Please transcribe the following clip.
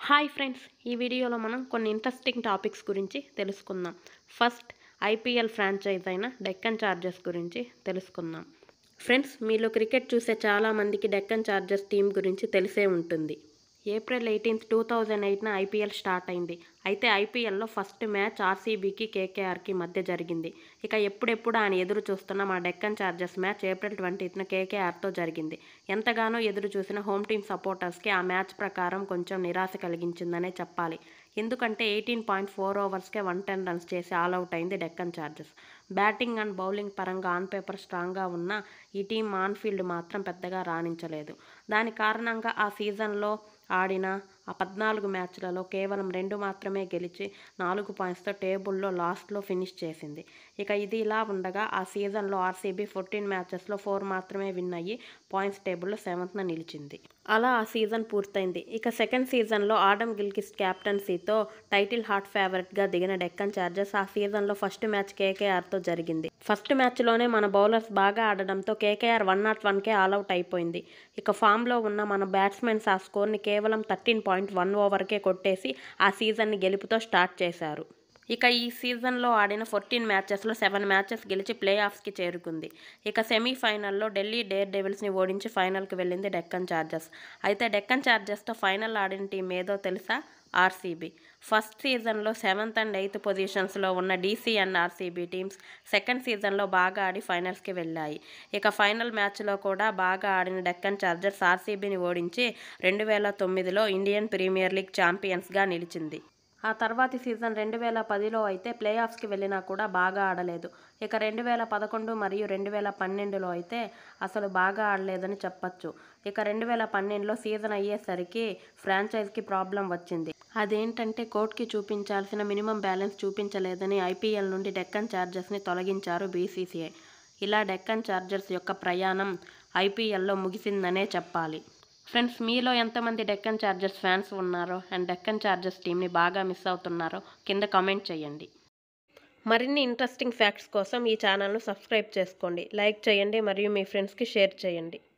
hi friends ఈ వీడియోలో మనం కొన్ని ఇంట్రెస్టింగ్ టాపిక్స్ గురించి తెలుసుకుందాం ఫస్ట్ ఐపీఎల్ ఫ్రాంచైజ్ అయిన డెక్కన్ చార్జర్స్ గురించి తెలుసుకుందాం ఫ్రెండ్స్ మీలో క్రికెట్ చూసే చాలామందికి డెక్కన్ చార్జర్స్ టీం గురించి తెలిసే ఉంటుంది ఏప్రిల్ ఎయిటీన్త్ టూ థౌజండ్ ఎయిట్న ఐపీఎల్ స్టార్ట్ అయింది అయితే ఐపీఎల్లో ఫస్ట్ మ్యాచ్ ఆర్సీబీకి కేకేఆర్కి మధ్య జరిగింది ఇక ఎప్పుడెప్పుడు ఆయన ఎదురు చూస్తున్న మా డెక్కన్ చార్జర్స్ మ్యాచ్ ఏప్రిల్ ట్వంటీత్న కేకేఆర్తో జరిగింది ఎంతగానో ఎదురు చూసిన హోమ్ టీమ్ సపోర్టర్స్కి ఆ మ్యాచ్ ప్రకారం కొంచెం నిరాశ కలిగించిందనే చెప్పాలి ఎందుకంటే ఎయిటీన్ పాయింట్ ఫోర్ ఓవర్స్కే వన్ టెన్ రన్స్ చేసి ఆల్అవుట్ అయింది Deccan Chargers batting and bowling పరంగా ఆన్ పేపర్ స్ట్రాంగ్గా ఉన్న ఈ టీం ఆన్ ఫీల్డ్ మాత్రం పెద్దగా రాణించలేదు దాని కారణంగా ఆ సీజన్లో ఆడిన ఆ పద్నాలుగు మ్యాచ్లలో కేవలం రెండు మాత్రమే గెలిచి నాలుగు పాయింట్స్తో టేబుల్లో లాస్ట్లో ఫినిష్ చేసింది ఇక ఇది ఇలా ఉండగా ఆ సీజన్లో ఆర్సీబీ ఫోర్టీన్ మ్యాచెస్లో ఫోర్ మాత్రమే విన్ అయ్యి పాయింట్స్ టేబుల్లో సెవెంత్న నిలిచింది అలా ఆ సీజన్ పూర్తయింది ఇక సెకండ్ సీజన్లో ఆడమ్ గిల్కిస్ట్ క్యాప్టెన్సీతో టైటిల్ హాట్ ఫేవరెట్గా దిగిన డెక్కన్ చార్జర్స్ ఆ సీజన్లో ఫస్ట్ మ్యాచ్ కేకేఆర్తో జరిగింది ఫస్ట్ మ్యాచ్లోనే మన బౌలర్స్ బాగా ఆడడంతో కేకేఆర్ వన్ నాట్ వన్కే ఆల్అవుట్ అయిపోయింది ఇక ఫామ్లో ఉన్న మన బ్యాట్స్మెన్స్ ఆ స్కోర్ని కేవలం థర్టీన్ పాయింట్ వన్ ఓవర్కే కొట్టేసి ఆ సీజన్ని గెలుపుతో స్టార్ట్ చేశారు ఇక ఈ సీజన్లో ఆడిన ఫోర్టీన్ మ్యాచెస్లో సెవెన్ మ్యాచెస్ గెలిచి ప్లే ఆఫ్స్కి చేరుకుంది ఇక సెమీఫైనల్లో ఢిల్లీ డేర్ డెవిల్స్ని ఓడించి ఫైనల్కి వెళ్ళింది డెక్కన్ చార్జర్స్ అయితే డెక్కన్ చార్జర్స్తో ఫైనల్ ఆడిన టీం ఏదో తెలుసా ఆర్సీబీ ఫస్ట్ సీజన్లో సెవెంత్ అండ్ ఎయిత్ పొజిషన్స్లో ఉన్న DC and RCB teams second సీజన్లో బాగా ఆడి ఫైనల్స్కి వెళ్ళాయి ఇక ఫైనల్ మ్యాచ్లో కూడా బాగా ఆడిన డెక్కన్ చార్జర్స్ ఆర్సీబీని ఓడించి రెండు వేల తొమ్మిదిలో ఇండియన్ ప్రీమియర్ లీగ్ ఛాంపియన్స్గా నిలిచింది ఆ తర్వాతి సీజన్ రెండు వేల పదిలో అయితే ప్లే ఆఫ్స్కి వెళ్ళినా కూడా బాగా ఆడలేదు ఇక రెండు వేల పదకొండు మరియు రెండు వేల పన్నెండులో అయితే అసలు బాగా ఆడలేదని చెప్పచ్చు ఇక రెండు వేల పన్నెండులో సీజన్ అయ్యేసరికి ఫ్రాంచైజ్కి ప్రాబ్లం వచ్చింది అదేంటంటే కోర్టుకి చూపించాల్సిన మినిమం బ్యాలెన్స్ చూపించలేదని ఐపీఎల్ నుండి డెక్కన్ చార్జర్స్ని తొలగించారు బీసీసీఐ ఇలా డెక్కన్ చార్జర్స్ యొక్క ప్రయాణం ఐపీఎల్లో ముగిసిందనే చెప్పాలి ఫ్రెండ్స్ మీలో ఎంతమంది డెక్కన్ చార్జర్స్ ఫ్యాన్స్ ఉన్నారో అండ్ డెక్కన్ చార్జర్స్ టీంని బాగా మిస్ అవుతున్నారో కింద కామెంట్ చేయండి మరిన్ని ఇంట్రెస్టింగ్ ఫ్యాక్ట్స్ కోసం ఈ ఛానల్ను సబ్స్క్రైబ్ చేసుకోండి లైక్ చేయండి మరియు మీ ఫ్రెండ్స్కి షేర్ చేయండి